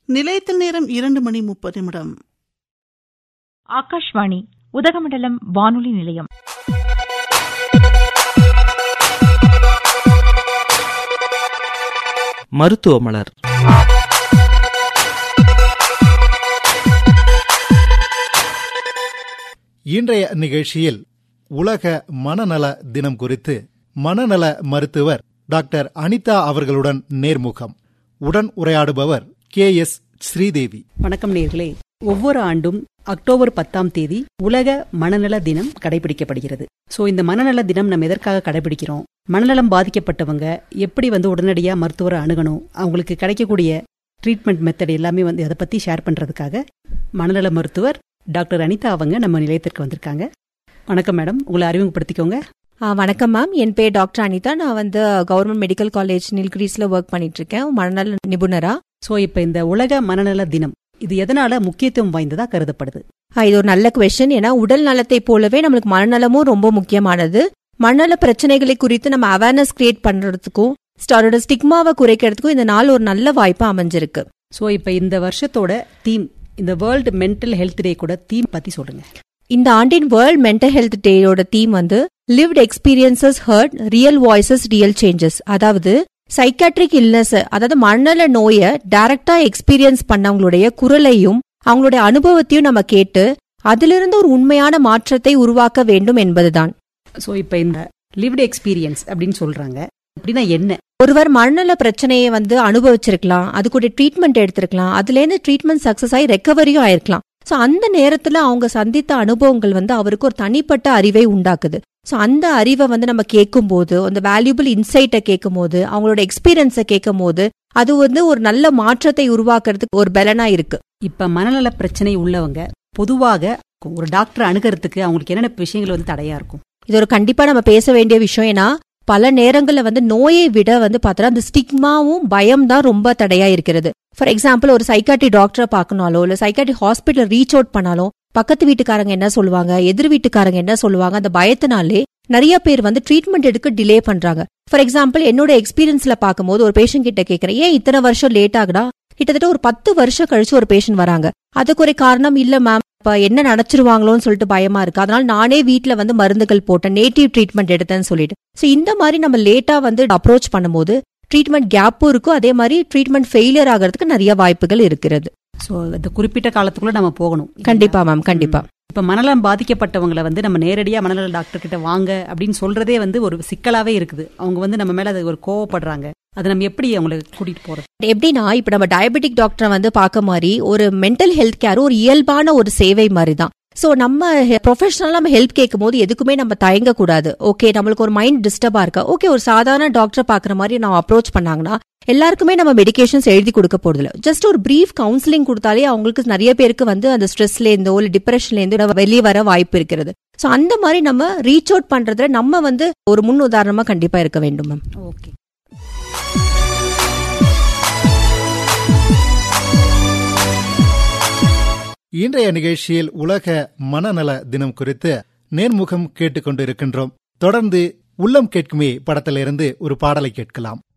நிலையத்தில் நேரம் இரண்டு மணி முப்பது நிமிடம் ஆகாஷ்வாணி உதகமண்டலம் வானொலி நிலையம் மருத்துவ மலர் இன்றைய நிகழ்ச்சியில் உலக மனநல தினம் குறித்து மனநல மருத்துவர் டாக்டர் அனிதா அவர்களுடன் நேர்முகம் உடன் உரையாடுபவர் கே எஸ் ஸ்ரீதேவி வணக்கம் நேர்களே ஒவ்வொரு ஆண்டும் அக்டோபர் பத்தாம் தேதி உலக மனநல தினம் கடைபிடிக்கப்படுகிறது சோ இந்த மனநல தினம் நம்ம எதற்காக கடைபிடிக்கிறோம் மனநலம் பாதிக்கப்பட்டவங்க எப்படி வந்து உடனடியா மருத்துவரை அணுகணும் அவங்களுக்கு கிடைக்கக்கூடிய ட்ரீட்மெண்ட் மெத்தட் எல்லாமே வந்து அதை பத்தி ஷேர் பண்றதுக்காக மனநல மருத்துவர் டாக்டர் அனிதா அவங்க நம்ம நிலையத்திற்கு வந்திருக்காங்க வணக்கம் மேடம் உங்களை அறிமுகப்படுத்திக்கோங்க ஆ, வணக்கம் மேம் என் பேர் டாக்டர் அனிதா நான் வந்து கவர்மெண்ட் மெடிக்கல் காலேஜ் நீல்கிரீஸ்ல ஒர்க் பண்ணிட்டு இருக்கேன் மனநல நிபுணரா சோ இப்ப இந்த உலக மனநல தினம் இது எதனால முக்கியத்துவம் வாய்ந்ததா கருதப்படுது ஆ, இது ஒரு நல்ல கொஸ்டின் ஏன்னா உடல் நலத்தை போலவே நம்மளுக்கு மனநலமும் ரொம்ப முக்கியமானது மனநல பிரச்சனைகளை குறித்து நம்ம அவேர்னஸ் கிரியேட் பண்றதுக்கும் அதோட ஸ்டிக்மாவை குறைக்கிறதுக்கும் இந்த நாள் ஒரு நல்ல வாய்ப்பா அமைஞ்சிருக்கு சோ இப்ப இந்த வருஷத்தோட தீம் இந்த வேர்ல்டு மென்டல் ஹெல்த் டே கூட தீம் பத்தி சொல்லுங்க இந்த ஆண்டின் வேர்ல்ட் மென்டல் ஹெல்த் டேயோட தீம் வந்து lived experiences hurt real voices real changes அதாவது சைக்காட்ரிக் இல்னஸ் அதாவது மனநல நோயை டைரக்டா எக்ஸ்பீரியன்ஸ் பண்ணவங்களுடைய குரலையும் அவங்களுடைய அனுபவத்தையும் நம்ம கேட்டு அதிலிருந்து ஒரு உண்மையான மாற்றத்தை உருவாக்க வேண்டும் என்பதுதான் சோ இப்ப இந்த லிவ்டு எக்ஸ்பீரியன்ஸ் அப்படின்னு சொல்றாங்க அப்படின்னா என்ன ஒருவர் மனநல பிரச்சனையை வந்து அனுபவிச்சிருக்கலாம் அது கூட ட்ரீட்மெண்ட் எடுத்திருக்கலாம் அதுல இருந்து ட்ரீட்மெண்ட் சக்சஸ் ஆகி ரெக்கவரியும் ஆயிருக்கலாம் சோ அந்த நேரத்துல அவங்க சந்தித்த அனுபவங்கள் வந்து அவருக்கு ஒரு தனிப்பட்ட அறிவை உண்டாக்குது சோ அந்த அறிவை வந்து நம்ம கேட்கும் போது அந்த வேல்யூபிள் இன்சைட்டை கேட்கும் போது அவங்களோட எக்ஸ்பீரியன்ஸை கேட்கும் போது அது வந்து ஒரு நல்ல மாற்றத்தை உருவாக்குறதுக்கு ஒரு பலனா இருக்கு இப்ப மனநல பிரச்சனை உள்ளவங்க பொதுவாக ஒரு டாக்டர் அணுகிறதுக்கு அவங்களுக்கு என்னென்ன விஷயங்கள் வந்து தடையா இருக்கும் இது ஒரு கண்டிப்பா நம்ம பேச வேண்டிய விஷயம் ஏன்னா பல நேரங்கள்ல வந்து நோயை விட வந்து பார்த்தோன்னா அந்த ஸ்டிக்மாவும் பயம் தான் ரொம்ப தடையா இருக்கிறது ஃபார் எக்ஸாம்பிள் ஒரு சைக்காட்ரி டாக்டரை பார்க்கணாலோ இல்ல சைக்காட்ரி ஹாஸ்பிட்டல் ரீச் அவுட் பண்ணாலும் பக்கத்து வீட்டுக்காரங்க என்ன சொல்லுவாங்க எதிர் வீட்டுக்காரங்க என்ன சொல்லுவாங்க அந்த பயத்தினாலே நிறைய பேர் வந்து ட்ரீட்மெண்ட் எடுக்க டிலே பண்றாங்க ஃபார் எக்ஸாம்பிள் என்னோட எக்ஸ்பீரியன்ஸ்ல பார்க்கும்போது ஒரு பேஷண்ட் கிட்ட கேட்கறேன் ஏன் இத்தனை வருஷம் லேட் ஆகுடா கிட்டத்தட்ட ஒரு பத்து வருஷம் கழிச்சு ஒரு பேஷண்ட் வராங்க அதுக்கு ஒரு காரணம் இல்ல மேம் இப்ப என்ன நினைச்சிருவாங்களோன்னு சொல்லிட்டு பயமா இருக்கு அதனால நானே வீட்ல வந்து மருந்துகள் போட்டேன் நேட்டிவ் ட்ரீட்மெண்ட் எடுத்தேன்னு சொல்லிட்டு சோ இந்த மாதிரி நம்ம லேட்டா வந்து அப்ரோச் பண்ணும்போது ட்ரீட்மெண்ட் கேப்பும் இருக்கும் அதே மாதிரி ட்ரீட்மெண்ட் ஃபெயிலியர் ஆகிறதுக்கு நிறைய வாய்ப்புகள் இருக்கிறது சோ இந்த குறிப்பிட்ட காலத்துக்குள்ள நம்ம போகணும் கண்டிப்பா மேம் கண்டிப்பா இப்ப மனநலம் பாதிக்கப்பட்டவங்களை வந்து நம்ம நேரடியா மனநல டாக்டர் கிட்ட வாங்க அப்படின்னு சொல்றதே வந்து ஒரு சிக்கலாவே இருக்குது அவங்க வந்து நம்ம மேல அது ஒரு கோவப்படுறாங்க அதை நம்ம எப்படி அவங்களை கூட்டிட்டு போறது எப்படின்னா இப்ப நம்ம டயபெட்டிக் டாக்டரை வந்து பார்க்க மாதிரி ஒரு மென்டல் ஹெல்த் கேர் ஒரு இயல்பான ஒரு சேவை மாதிரி தான் சோ நம்ம ப்ரொஃபஷனலா நம்ம ஹெல்ப் கேட்கும் போது எதுக்குமே நம்ம தயங்க கூடாது ஓகே நம்மளுக்கு ஒரு மைண்ட் டிஸ்டர்பா இருக்கா ஓகே ஒரு சாதாரண டாக்டரை பாக்குற மாதிரி நம்ம அப்ரோச் பண்ணாங்கன்னா எல்லாருக்குமே நம்ம மெடிகேஷன்ஸ் எழுதி கொடுக்க போறது இல்ல ஜஸ்ட் ஒரு பிரீஃப் கவுன்சிலிங் கொடுத்தாலே அவங்களுக்கு நிறைய பேருக்கு வந்து அந்த ஸ்ட்ரெஸ்ல இருந்தோ இல்ல டிப்ரெஷன்ல இருந்தோ வெளியே வர வாய்ப்பு இருக்கிறது சோ அந்த மாதிரி நம்ம ரீச் அவுட் பண்றதுல நம்ம வந்து ஒரு முன் உதாரணமா கண்டிப்பா இருக்க வேண்டும் மேம் ஓகே இன்றைய நிகழ்ச்சியில் உலக மனநல தினம் குறித்து நேர்முகம் கேட்டுக்கொண்டிருக்கின்றோம் தொடர்ந்து உள்ளம் கேட்குமே படத்திலிருந்து ஒரு பாடலை கேட்கலாம்